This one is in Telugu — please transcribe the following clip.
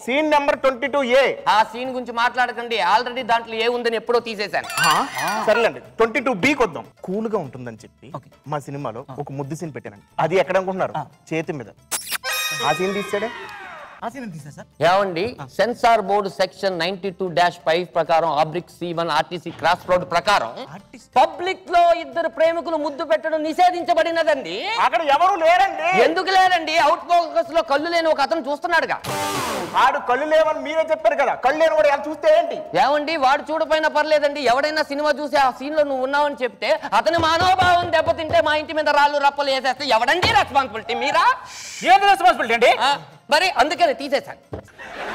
scene number twenty two A ఆ సీన్ గురించి మాట్లాడకండి ఆల్రెడీ దాంట్లో ఏ ఉందని ఎప్పుడో తీసేశాను సర్లేండి ట్వంటీ టూ బీకి వద్దాం కూల్ గా ఉంటుందని చెప్పి మా సినిమాలో ఒక ముద్దు సీన్ పెట్టానండి అది ఎక్కడ అనుకుంటున్నారు చేతి మీద ఆ సీన్ తీసాడే ఆ సీన్ తీసా సార్ ఏమండి censor board section ninety two dash five ప్రకారం ఆబ్రిక్ C one RTC cross road ప్రకారం పబ్లిక్ లో ఇద్దరు ప్రేమికులు ముద్దు పెట్టడం నిషేధించబడినదండి అక్కడ ఎవరు లేరండి ఎందుకు లేదండి అవుట్ ఫోకస్ లో కళ్ళు లేని ఒక అతను చూస్తున్నాడుగా ఆడు కళ్ళు లేవని మీరే చెప్పారు కదా కళ్ళు లేని కూడా ఎలా చూస్తే ఏంటి ఏమండి వాడు చూడపోయినా పర్లేదండి ఎవడైనా సినిమా చూసి ఆ సీన్ లో నువ్వు ఉన్నావని చెప్తే అతని మనోభావం దెబ్బతింటే మా ఇంటి మీద రాళ్ళు రప్పలు వేసేస్తే ఎవడండి రెస్పాన్సిబిలిటీ మీరా ఏది రెస్పాన్సిబిలిటీ అండి ఆ, మరి అందుకని తీసేశాను